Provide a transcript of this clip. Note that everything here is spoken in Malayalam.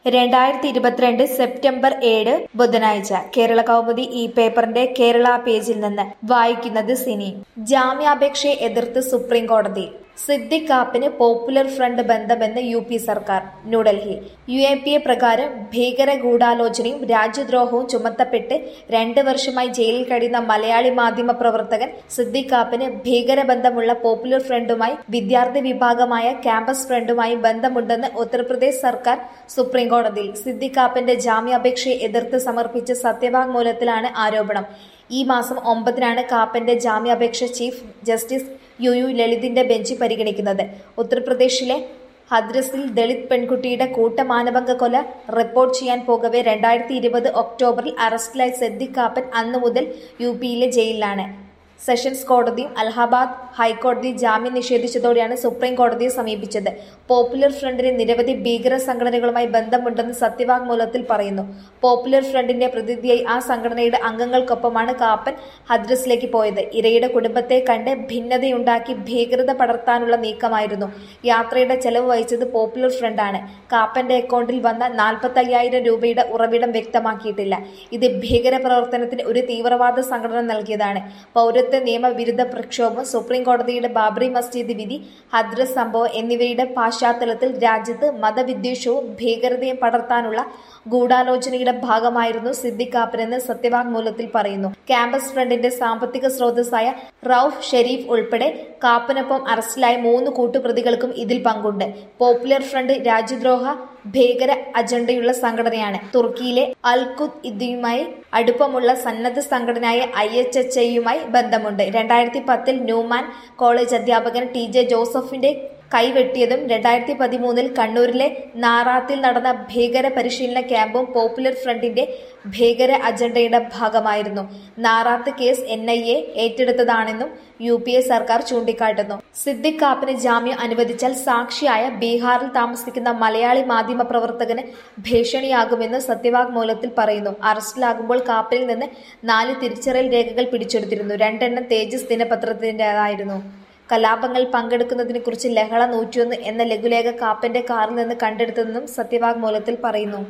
രണ്ടായിരത്തി ഇരുപത്തിരണ്ട് സെപ്റ്റംബർ ഏഴ് ബുധനാഴ്ച കേരള കൗമുദി ഈ പേപ്പറിന്റെ കേരള പേജിൽ നിന്ന് വായിക്കുന്നത് സിനി ജാമ്യാപേക്ഷയെ എതിർത്ത് സുപ്രീം കോടതി സിദ്ദിഖ് കാപ്പിന് പോപ്പുലർ ഫ്രണ്ട് ബന്ധമെന്ന് യു പി സർക്കാർ New Delhi U A P A പ്രകാരം ഭീകര ഗൂഢാലോചനയും രാജ്യദ്രോഹവും ചുമത്തപ്പെട്ട് രണ്ട് വർഷമായി ജയിലിൽ കഴിയുന്ന മലയാളി മാധ്യമ പ്രവർത്തകൻ സിദ്ദിഖ് കാപ്പിന് ഭീകരബന്ധമുള്ള പോപ്പുലർ ഫ്രണ്ടുമായി വിദ്യാർത്ഥി വിഭാഗമായ ക്യാമ്പസ് ഫ്രണ്ടുമായി ബന്ധമുണ്ടെന്ന് ഉത്തർപ്രദേശ് സർക്കാർ സുപ്രീം കോടതിയിൽ സിദ്ദിഖ് കാപ്പിന്റെ ജാമ്യാപേക്ഷയെ എതിർത്ത് സമർപ്പിച്ച സത്യവാങ്മൂലത്തിലാണ് ആരോപണം ഈ മാസം ഒമ്പതിനാണ് കാപ്പന്റെ ജാമ്യാപേക്ഷ ചീഫ് ജസ്റ്റിസ് യു യു ലളിതിന്റെ ബെഞ്ച് പരിഗണിക്കുന്നത് ഉത്തർപ്രദേശിലെ ഹദ്രസിൽ ദളിത് പെൺകുട്ടിയുടെ കൂട്ടമാനഭംഗ കൊല റിപ്പോർട്ട് ചെയ്യാൻ പോകവെ രണ്ടായിരത്തി ഇരുപത് ഒക്ടോബറിൽ അറസ്റ്റിലായ സിദ്ദിഖ് കാപ്പൻ അന്നു മുതൽ യു പിയിലെ ജയിലിലാണ് സെഷൻസ് കോടതിയും അലഹാബാദ് ഹൈക്കോടതിയും ജാമ്യം നിഷേധിച്ചതോടെയാണ് സുപ്രീം കോടതിയെ സമീപിച്ചത് പോപ്പുലർ ഫ്രണ്ടിന് നിരവധി ഭീകര സംഘടനകളുമായി ബന്ധമുണ്ടെന്ന് സത്യവാങ്മൂലത്തിൽ പറയുന്നു പോപ്പുലർ ഫ്രണ്ടിന്റെ പ്രതിനിധിയായി ആ സംഘടനയുടെ അംഗങ്ങൾക്കൊപ്പമാണ് കാപ്പൻ ഹദ്രസിലേക്ക് പോയത് ഇരയുടെ കുടുംബത്തെ കണ്ട് ഭിന്നതയുണ്ടാക്കി ഭീകരത പടർത്താനുള്ള നീക്കമായിരുന്നു യാത്രയുടെ ചെലവ് വഹിച്ചത് പോപ്പുലർ ഫ്രണ്ടാണ് കാപ്പന്റെ അക്കൗണ്ടിൽ വന്ന നാൽപ്പത്തി അയ്യായിരം രൂപയുടെ ഉറവിടം വ്യക്തമാക്കിയിട്ടില്ല ഇത് ഭീകര പ്രവർത്തനത്തിന് ഒരു തീവ്രവാദ സംഘടന നൽകിയതാണ് പൗരത്വ നിയമവിരുദ്ധ പ്രക്ഷോഭം സുപ്രീം കോടതിയുടെ ബാബറി മസ്ജിദ് വിധി ഹദ്രസ് സംഭവം എന്നിവയുടെ പശ്ചാത്തലത്തിൽ രാജ്യത്ത് മതവിദ്വേഷവും ഭീകരതയും പടർത്താനുള്ള ഗൂഢാലോചനയുടെ ഭാഗമായിരുന്നു സിദ്ദിഖ് കാപ്പനെന്ന് സത്യവാങ്മൂലത്തിൽ പറയുന്നു ക്യാമ്പസ് ഫ്രണ്ടിന്റെ സാമ്പത്തിക സ്രോതസ്സായ റൌഫ് ഷെരീഫ് ഉൾപ്പെടെ കാപ്പനൊപ്പം അറസ്റ്റിലായ മൂന്ന് കൂട്ടുപ്രതികൾക്കും ഇതിൽ പങ്കുണ്ട് പോപ്പുലർ ഫ്രണ്ട് രാജ്യദ്രോഹ ഭീകര അജണ്ടയുള്ള സംഘടനയാണ് തുർക്കിയിലെ അൽഖുദ് ഇദ്യുമായി അടുപ്പമുള്ള സന്നദ്ധ സംഘടനയായ ഐ എച്ച് എച്ച് ഐയുമായി ബന്ധമുണ്ട് രണ്ടായിരത്തി പത്തിൽ ന്യൂമാൻ കോളേജ് അധ്യാപകൻ ടി ജെ ജോസഫിന്റെ കൈവെട്ടിയതും രണ്ടായിരത്തി പതിമൂന്നിൽ കണ്ണൂരിലെ നാറാത്തിൽ നടന്ന ഭീകര പരിശീലന ക്യാമ്പും പോപ്പുലർ ഫ്രണ്ടിന്റെ ഭീകര അജണ്ടയുടെ ഭാഗമായിരുന്നു Narath case N I A ഏറ്റെടുത്തതാണെന്നും യു പി എ സർക്കാർ ചൂണ്ടിക്കാട്ടുന്നു സിദ്ദിഖ് കാപ്പിന് ജാമ്യം അനുവദിച്ചാൽ സാക്ഷിയായ ബീഹാറിൽ താമസിക്കുന്ന മലയാളി മാധ്യമ പ്രവർത്തകന് ഭീഷണിയാകുമെന്ന് സത്യവാങ്മൂലത്തിൽ പറയുന്നു അറസ്റ്റിലാകുമ്പോൾ കാപ്പിൽ നിന്ന് നാല് തിരിച്ചറിയൽ രേഖകൾ പിടിച്ചെടുത്തിരുന്നു രണ്ടെണ്ണം തേജസ് ദിനപത്രത്തിൻ്റെതായിരുന്നു കലാപങ്ങൾ പങ്കെടുക്കുന്നതിനെക്കുറിച്ച് ലഹള നൂറ്റിയൊന്ന് എന്ന ലഘുലേഖ കാപ്പന്റെ കാറിൽ നിന്ന് കണ്ടെടുത്തതെന്നും സത്യവാങ്മൂലത്തിൽ പറയുന്നു